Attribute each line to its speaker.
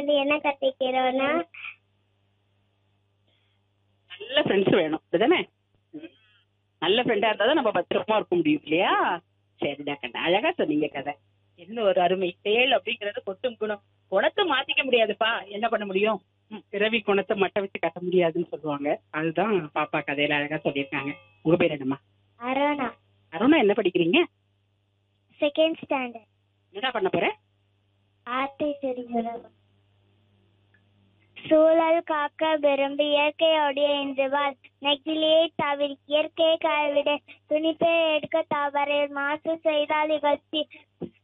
Speaker 1: இது என்ன கத்துக்கிறோம்னா
Speaker 2: நல்ல ஃப்ரெண்ட்ஸ் வேணும் அப்படிதானே ம். நல்ல ஃப்ரெண்டா இருந்தா தான் நம்ம பத்திரமா இருக்க முடியும் இல்லையா சரிடா கண்ணா அழகா சொன்னீங்க கதை என்ன ஒரு அருமை செயல் அப்படிங்கறது கொட்டும் குணம் குணத்தை மாத்திக்க முடியாதுப்பா என்ன பண்ண முடியும் ம், பிறவி குணத்தை மட்டை வச்சு கட்ட முடியாதுன்னு சொல்லுவாங்க அதுதான் பாப்பா கதையில அழகா சொல்லியிருக்காங்க உங்க பேர் என்னம்மா
Speaker 1: அரோனா
Speaker 2: அருணா என்ன படிக்கிறீங்க
Speaker 1: செகண்ட் ஸ்டாண்டர்ட்
Speaker 2: என்ன பண்ண போற
Speaker 1: ஆர்த்தி தெரிகிறது சூழல் காக்க விரும்பி இயற்கையோடைய என்று வாழ் நெகிழியை தவிர இயற்கையை கைவிட துணிப்பை எடுக்க தவறு மாசு செய்தால் இகழ்ச்சி